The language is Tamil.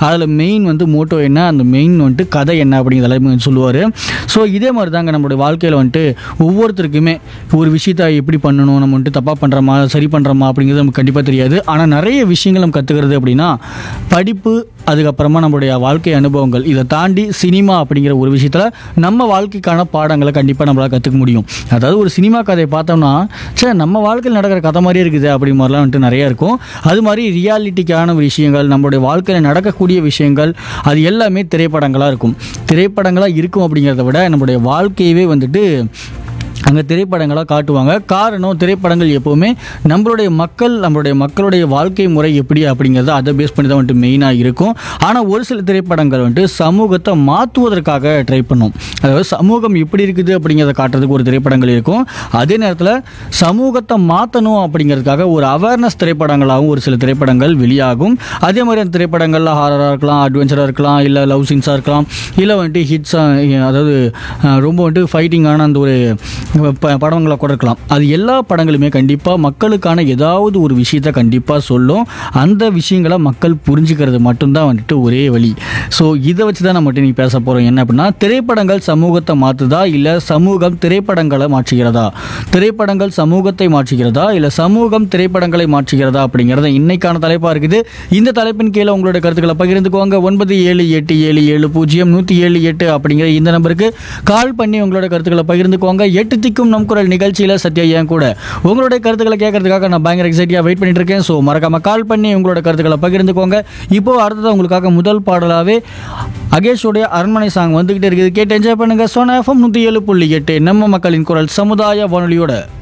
அதில் மெயின் வந்து மோட்டோ என்ன அந்த மெயின் வந்துட்டு கதை என்ன அப்படிங்கிறது எல்லாமே வந்து சொல்லுவார் ஸோ இதே மாதிரி தாங்க நம்மளுடைய வாழ்க்கையில் வந்துட்டு ஒவ்வொருத்தருக்குமே ஒரு விஷயத்தை எப்படி பண்ணணும் நம்ம வந்துட்டு தப்பாக பண்ணுறோமா சரி பண்ணுறோமா அப்படிங்கிறது நமக்கு கண்டிப்பாக தெரியாது ஆனால் நிறைய விஷயங்கள் நம்ம கற்றுக்கிறது அப்படின்னா படிப்பு அதுக்கப்புறமா நம்மளுடைய வாழ்க்கை அனுபவங்கள் இதை தாண்டி சினிமா அப்படிங்கிற ஒரு விஷயத்தில் நம்ம வாழ்க்கைக்கான பாடங்களை கண்டிப்பாக நம்மளால் கற்றுக்க முடியும் அதாவது ஒரு சினிமா கதையை பார்த்தோம்னா சே நம்ம வாழ்க்கையில் நடக்கிற கதை மாதிரியே இருக்குது அப்படி மாதிரிலாம் வந்துட்டு நிறையா இருக்கும் அது மாதிரி ரியாலிட்டிக்கான விஷயங்கள் நம்மளுடைய வாழ்க்கையில் நடக்கக்கூடிய விஷயங்கள் அது எல்லாமே திரைப்படங்களாக இருக்கும் திரைப்படங்களாக இருக்கும் அப்படிங்கிறத விட நம்மளுடைய வாழ்க்கையவே வந்துட்டு அங்கே திரைப்படங்களாக காட்டுவாங்க காரணம் திரைப்படங்கள் எப்போவுமே நம்மளுடைய மக்கள் நம்மளுடைய மக்களுடைய வாழ்க்கை முறை எப்படி அப்படிங்கிறத அதை பேஸ் பண்ணி தான் வந்துட்டு மெயினாக இருக்கும் ஆனால் ஒரு சில திரைப்படங்கள் வந்துட்டு சமூகத்தை மாற்றுவதற்காக ட்ரை பண்ணும் அதாவது சமூகம் எப்படி இருக்குது அப்படிங்கிறத காட்டுறதுக்கு ஒரு திரைப்படங்கள் இருக்கும் அதே நேரத்தில் சமூகத்தை மாற்றணும் அப்படிங்கிறதுக்காக ஒரு அவேர்னஸ் திரைப்படங்களாகவும் ஒரு சில திரைப்படங்கள் வெளியாகும் அதே மாதிரி அந்த திரைப்படங்களில் ஹாரராக இருக்கலாம் அட்வென்ச்சராக இருக்கலாம் இல்லை லவ் சீன்ஸாக இருக்கலாம் இல்லை வந்துட்டு ஹிட்ஸாக அதாவது அஹ், ரொம்ப வந்துட்டு ஃபைட்டிங்கான அந்த ஒரு ப- படங்களை கூட இருக்கலாம் அது எல்லா படங்களுமே கண்டிப்பாக மக்களுக்கான ஏதாவது ஒரு விஷயத்த கண்டிப்பாக சொல்லும் அந்த விஷயங்களை மக்கள் புரிஞ்சுக்கிறது மட்டும்தான் வந்துட்டு ஒரே வழி ஸோ இதை வச்சு தான் நம்ம மட்டும் நீ பேச போகிறோம் என்ன அப்படின்னா திரைப்படங்கள் சமூகத்தை மாற்றுதா இல்லை சமூகம் திரைப்படங்களை மாற்றுகிறதா திரைப்படங்கள் சமூகத்தை மாற்றுகிறதா இல்லை சமூகம் திரைப்படங்களை மாற்றுகிறதா அப்படிங்கிறத இன்னைக்கான தலைப்பாக இருக்குது இந்த தலைப்பின் கீழே உங்களோட கருத்துக்களை பகிர்ந்துக்கோங்க ஒன்பது ஏழு எட்டு ஏழு ஏழு பூஜ்ஜியம் நூற்றி ஏழு எட்டு அப்படிங்கிற இந்த நம்பருக்கு கால் பண்ணி உங்களோட கருத்துக்களை பகிர்ந்துக்கோங்க எட்டு திக்கும் நம் குரல் நிகழ்ச்சியில் சத்யா ஏன் கூட உங்களுடைய கருத்துக்களை கேட்கறதுக்காக நான் பயங்கர எக்ஸைட்டியாக வெயிட் பண்ணிட்டு இருக்கேன் ஸோ மறக்காம கால் பண்ணி உங்களோட கருத்துக்களை பகிர்ந்துக்கோங்க இப்போ அடுத்தது உங்களுக்காக முதல் பாடலாகவே அகேஷோடைய அரண்மனை சாங் வந்துகிட்டே இருக்குது கேட்டு என்ஜாய் பண்ணுங்க சோனா எஃப்எம் நூற்றி ஏழு புள்ளி எட்டு நம்ம மக்களின் குரல் சமுதாய வானொலியோட